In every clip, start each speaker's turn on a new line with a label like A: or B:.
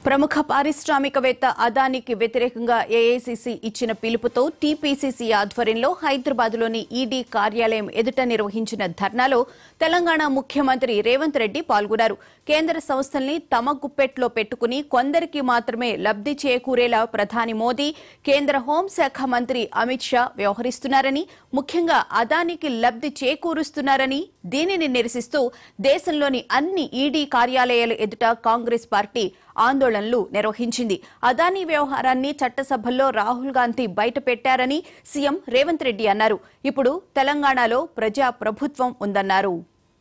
A: ప్రముఖ పారిశ్రామికవేత్త అదానికి వ్యతిరేకంగా ఏఐసిసి ఇచ్చిన పిలుపుతో టీపీసీసీ ఆధ్వర్యంలో హైదరాబాద్లోని ఈడీ కార్యాలయం ఎదుట నిర్వహించిన ధర్నాలో తెలంగాణ ముఖ్యమంత్రి రేవంత్ రెడ్డి పాల్గొన్నారు కేంద్ర సంస్థల్ని తమ గుప్పెట్లో పెట్టుకుని కొందరికి మాత్రమే లబ్ధి చేకూరేలా ప్రధాని మోదీ కేంద్ర హోంశాఖ మంత్రి అమిత్ షా వ్యవహరిస్తున్నారని ముఖ్యంగా అదానికి లబ్ధి చేకూరుస్తున్నారని దీనిని నిరసిస్తూ దేశంలోని అన్ని ఈడీ కార్యాలయాల ఎదుట కాంగ్రెస్ పార్టీ ఆందోళనలు నిర్వహించింది అదానీ వ్యవహారాన్ని చట్టసభల్లో రాహుల్ గాంధీ బయట పెట్టారని సీఎం రేవంత్ రెడ్డి అన్నారు ఇప్పుడు తెలంగాణలో ప్రజా ప్రభుత్వం ఉందన్నారు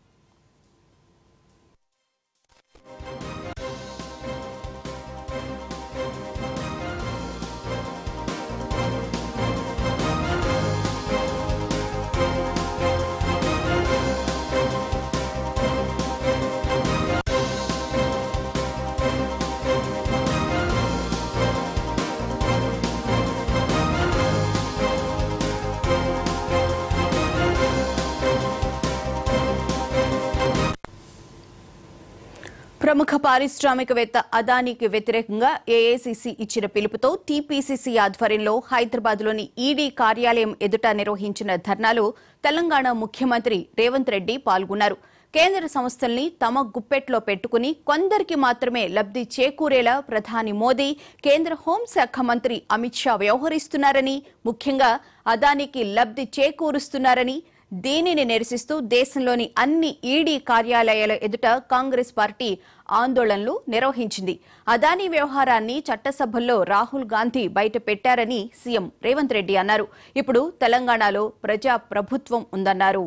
A: ప్రముఖ పారిశ్రామికవేత్త అదానికి వ్యతిరేకంగా ఏఐసిసి ఇచ్చిన పిలుపుతో టీపీసీసీ ఆధ్వర్యంలో హైదరాబాద్లోని ఈడీ కార్యాలయం ఎదుట నిర్వహించిన ధర్నాలో తెలంగాణ ముఖ్యమంత్రి రేవంత్ రెడ్డి పాల్గొన్నారు కేంద్ర సంస్థల్ని తమ గుప్పెట్లో పెట్టుకుని కొందరికి మాత్రమే లబ్ధి చేకూరేలా ప్రధాని మోదీ కేంద్ర హోంశాఖ మంత్రి అమిత్ షా వ్యవహరిస్తున్నారని ముఖ్యంగా అదానికి లబ్ధి చేకూరుస్తున్నారని దీనిని నిరసిస్తూ దేశంలోని అన్ని ఈడీ కార్యాలయాల ఎదుట కాంగ్రెస్ పార్టీ ఆందోళనలు నిర్వహించింది అదానీ వ్యవహారాన్ని చట్టసభల్లో రాహుల్ గాంధీ బయట పెట్టారని సీఎం రేవంత్ రెడ్డి అన్నారు ఇప్పుడు తెలంగాణలో ప్రజా ప్రభుత్వం ఉందన్నారు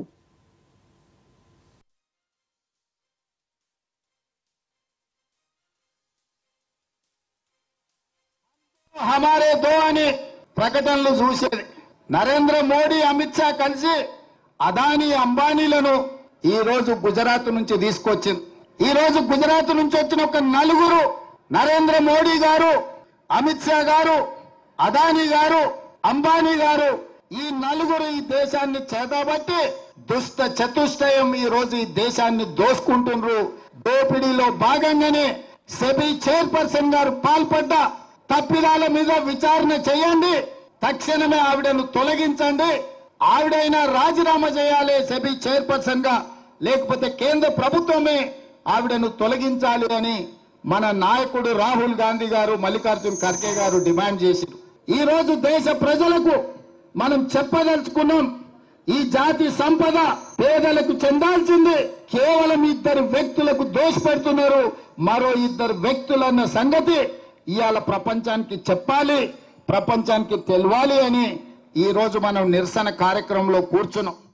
B: హమారే దో అని ప్రకటనలు చూసేది నరేంద్ర మోడీ అమిత్ షా కలిసి అదానీ అంబానీలను ఈ రోజు గుజరాత్ నుంచి తీసుకొచ్చింది ఈ రోజు గుజరాత్ నుంచి వచ్చిన ఒక నలుగురు నరేంద్ర మోడీ గారు అమిత్ షా గారు అదానీ గారు అంబానీ గారు ఈ నలుగురు ఈ దేశాన్ని చేతబట్టి దుష్ట చతుష్టయం ఈ రోజు ఈ దేశాన్ని దోసుకుంటుండ్రు దోపిడీలో భాగంగానే సెబీ చైర్పర్సన్ గారు పాల్పడ్డ తప్పిదాల మీద విచారణ చేయండి తక్షణమే ఆవిడను తొలగించండి ఆవిడైనా రాజీనామా చేయాలి సెబీ చైర్పర్సన్ గా లేకపోతే కేంద్ర ప్రభుత్వమే ఆవిడను తొలగించాలి అని మన నాయకుడు రాహుల్ గాంధీ గారు మల్లికార్జున్ ఖర్గే గారు డిమాండ్ చేశారు ఈ రోజు దేశ ప్రజలకు మనం చెప్పదలుచుకున్నాం ఈ జాతి సంపద పేదలకు చెందాల్సింది కేవలం ఇద్దరు వ్యక్తులకు దోషపెడుతున్నారు మరో ఇద్దరు వ్యక్తులన్న సంగతి ఇవాళ ప్రపంచానికి చెప్పాలి ప్రపంచానికి తెలవాలి అని ఈ రోజు మనం నిరసన కార్యక్రమంలో కూర్చున్నాం